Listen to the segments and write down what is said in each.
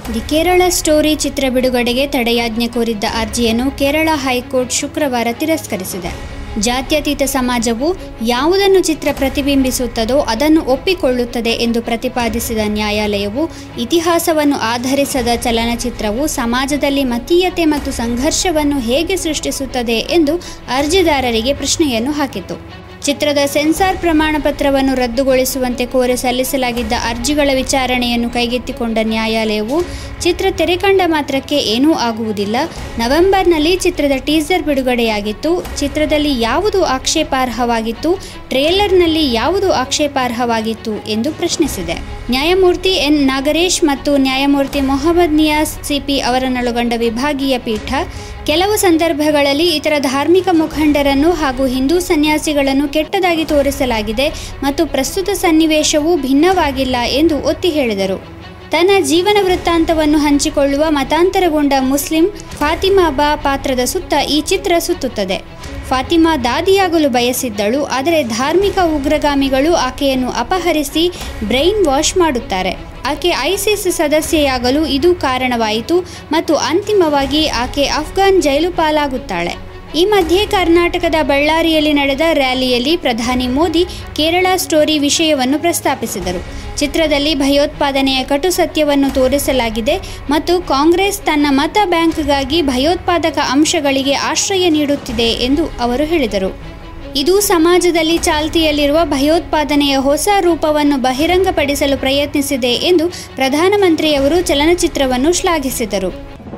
the Kerala story ಚಿತ್ರ ಬಿಡುಗಡೆಗೆ ತಡೆಯಾಜ್ಞೆ ಕೋರಿದ್ದ ಅರ್ಜಿಯನ್ನು ಕೇರಳ ಹೈಕೋರ್ಟ್ ಶುಕ್ರವಾರ ತಿರಸ್ಕರಿಸಿದೆ ಜಾತ್ಯತೀತ ಸಮಾಜವು ಯಾವುದನ್ನು ಚಿತ್ರ ಪ್ರತಿಬಿಂಬಿಸುತ್ತದೋ ಅದನ್ನು ಒಪ್ಪಿಕೊಳ್ಳುತ್ತದೆ ಎಂದು ಪ್ರತಿಪಾದಿಸಿದ ನ್ಯಾಯಾಲಯವು ಇತಿಹಾಸವನ್ನು ಆಧರಿಸದ ಚಲನಚಿತ್ರವು ಸಮಾಜದಲ್ಲಿ ಮತೀಯತೆ ಮತ್ತು ಸಂಘರ್ಷವನ್ನು ಹೇಗೆ ಸೃಷ್ಟಿಸುತ್ತದೆ ಎಂದು ಅರ್ಜಿದಾರರಿಗೆ ಪ್ರಶ್ನೆಯನ್ನು ಹಾಕಿತು ಚಿತ್ರದ ಸೆನ್ಸಾರ್ ಪ್ರಮಾಣ ಪತ್ರವನ್ನು ರದ್ದುಗೊಳಿಸುವಂತೆ ಕೋರಿ ಸಲ್ಲಿಸಲಾಗಿದ್ದ ಅರ್ಜಿಗಳ ವಿಚಾರಣೆಯನ್ನು ಕೈಗೆತ್ತಿಕೊಂಡ ನ್ಯಾಯಾಲಯವು ಚಿತ್ರ ತೆರೆಕಂಡ ಮಾತ್ರಕ್ಕೆ ಏನೂ ಆಗುವುದಿಲ್ಲ ನವೆಂಬರ್ನಲ್ಲಿ ಚಿತ್ರದ ಟೀಸರ್ ಬಿಡುಗಡೆಯಾಗಿತ್ತು ಚಿತ್ರದಲ್ಲಿ ಯಾವುದು ಆಕ್ಷೇಪಾರ್ಹವಾಗಿತ್ತು ಟ್ರೇಲರ್ನಲ್ಲಿ ಯಾವುದು ಆಕ್ಷೇಪಾರ್ಹವಾಗಿತ್ತು ಎಂದು ಪ್ರಶ್ನಿಸಿದೆ ನ್ಯಾಯಮೂರ್ತಿ ಎನ್ ನಾಗರೇಶ್ ಮತ್ತು ನ್ಯಾಯಮೂರ್ತಿ ಮೊಹಮ್ಮದ್ ನಿಯಾಸ್ ಸಿಪಿ ಅವರನ್ನೊಳಗೊಂಡ ವಿಭಾಗೀಯ ಪೀಠ ಕೆಲವು ಸಂದರ್ಭಗಳಲ್ಲಿ ಇತರ ಧಾರ್ಮಿಕ ಮುಖಂಡರನ್ನು ಹಾಗೂ ಹಿಂದೂ ಸನ್ಯಾಸಿಗಳನ್ನು ಕೆಟ್ಟದಾಗಿ ತೋರಿಸಲಾಗಿದೆ ಮತ್ತು ಪ್ರಸ್ತುತ ಸನ್ನಿವೇಶವು ಭಿನ್ನವಾಗಿಲ್ಲ ಎಂದು ಒತ್ತಿ ಹೇಳಿದರು ತನ್ನ ಜೀವನ ವೃತ್ತಾಂತವನ್ನು ಹಂಚಿಕೊಳ್ಳುವ ಮತಾಂತರಗೊಂಡ ಮುಸ್ಲಿಂ ಫಾತಿಮಾ ಬಾ ಪಾತ್ರದ ಸುತ್ತ ಈ ಚಿತ್ರ ಸುತ್ತುತ್ತದೆ ಫಾತಿಮಾ ದಾದಿಯಾಗಲು ಬಯಸಿದ್ದಳು ಆದರೆ ಧಾರ್ಮಿಕ ಉಗ್ರಗಾಮಿಗಳು ಆಕೆಯನ್ನು ಅಪಹರಿಸಿ ಬ್ರೈನ್ ವಾಶ್ ಮಾಡುತ್ತಾರೆ ಆಕೆ ಐಸಿಸ್ ಸದಸ್ಯೆಯಾಗಲು ಇದು ಕಾರಣವಾಯಿತು ಮತ್ತು ಅಂತಿಮವಾಗಿ ಆಕೆ ಅಫ್ಘಾನ್ ಜೈಲು ಪಾಲಾಗುತ್ತಾಳೆ ಈ ಮಧ್ಯೆ ಕರ್ನಾಟಕದ ಬಳ್ಳಾರಿಯಲ್ಲಿ ನಡೆದ ರ್ಯಾಲಿಯಲ್ಲಿ ಪ್ರಧಾನಿ ಮೋದಿ ಕೇರಳ ಸ್ಟೋರಿ ವಿಷಯವನ್ನು ಪ್ರಸ್ತಾಪಿಸಿದರು ಚಿತ್ರದಲ್ಲಿ ಭಯೋತ್ಪಾದನೆಯ ಕಟು ಸತ್ಯವನ್ನು ತೋರಿಸಲಾಗಿದೆ ಮತ್ತು ಕಾಂಗ್ರೆಸ್ ತನ್ನ ಮತ ಬ್ಯಾಂಕ್ಗಾಗಿ ಭಯೋತ್ಪಾದಕ ಅಂಶಗಳಿಗೆ ಆಶ್ರಯ ನೀಡುತ್ತಿದೆ ಎಂದು ಅವರು ಹೇಳಿದರು ಇದು ಸಮಾಜದಲ್ಲಿ ಚಾಲ್ತಿಯಲ್ಲಿರುವ ಭಯೋತ್ಪಾದನೆಯ ಹೊಸ ರೂಪವನ್ನು ಬಹಿರಂಗಪಡಿಸಲು ಪ್ರಯತ್ನಿಸಿದೆ ಎಂದು ಪ್ರಧಾನಮಂತ್ರಿಯವರು ಚಲನಚಿತ್ರವನ್ನು ಶ್ಲಾಘಿಸಿದರು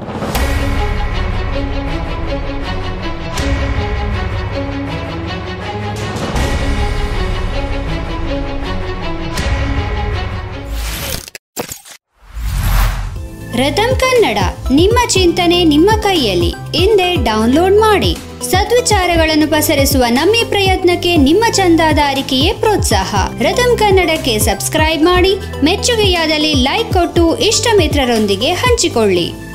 ರತಂ ಕನ್ನಡ ನಿಮ್ಮ ಚಿಂತನೆ ನಿಮ್ಮ ಕೈಯಲ್ಲಿ ಹಿಂದೆ ಡೌನ್ಲೋಡ್ ಮಾಡಿ ಸದ್ವಿಚಾರಗಳನ್ನು ಪಸರಿಸುವ ನಮ್ಮ ಪ್ರಯತ್ನಕ್ಕೆ ನಿಮ್ಮ ಚಂದಾದಾರಿಕೆಯೇ ಪ್ರೋತ್ಸಾಹ ರತಂ ಕನ್ನಡಕ್ಕೆ ಸಬ್ಸ್ಕ್ರೈಬ್ ಮಾಡಿ ಮೆಚ್ಚುಗೆಯಾದಲ್ಲಿ ಲೈಕ್ ಕೊಟ್ಟು ಇಷ್ಟ ಮಿತ್ರರೊಂದಿಗೆ ಹಂಚಿಕೊಳ್ಳಿ